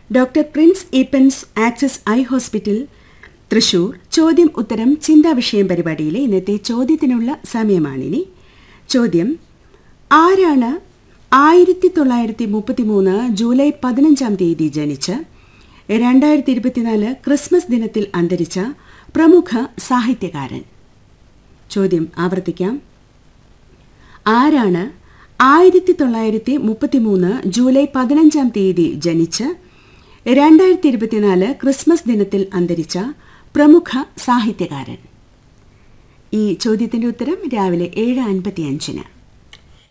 doctor Prince Eapen's Axis eye hospital Thrissur ചോദ്യം ഉത്തരം ചിന്താ വിഷയം പരിപാടിയിലെ ഇന്നത്തെ ചോദ്യത്തിനുള്ള സമയമാണിനി ചോദ്യം ആരാണ് ആയിരത്തി തൊള്ളായിരത്തി മുപ്പത്തി മൂന്ന് ജൂലൈ പതിനഞ്ചാം തീയതി ജനിച്ച് രണ്ടായിരത്തി ഇരുപത്തിനാല് ക്രിസ്മസ് ദിനത്തിൽ അന്തരിച്ച പ്രമുഖ സാഹിത്യകാരൻ ചോദ്യം ആവർത്തിക്കാം ആരാണ് ആയിരത്തി തൊള്ളായിരത്തി മുപ്പത്തി മൂന്ന് ജൂലൈ പതിനഞ്ചാം തീയതി ജനിച്ച് രണ്ടായിരത്തി ഇരുപത്തിനാല് ക്രിസ്മസ് ദിനത്തിൽ അന്തരിച്ച പ്രമുഖ സാഹിത്യകാരൻ ഈ ചോദ്യത്തിന്റെ ഉത്തരം രാവിലെ ഏഴ് അൻപത്തി അഞ്ചിന്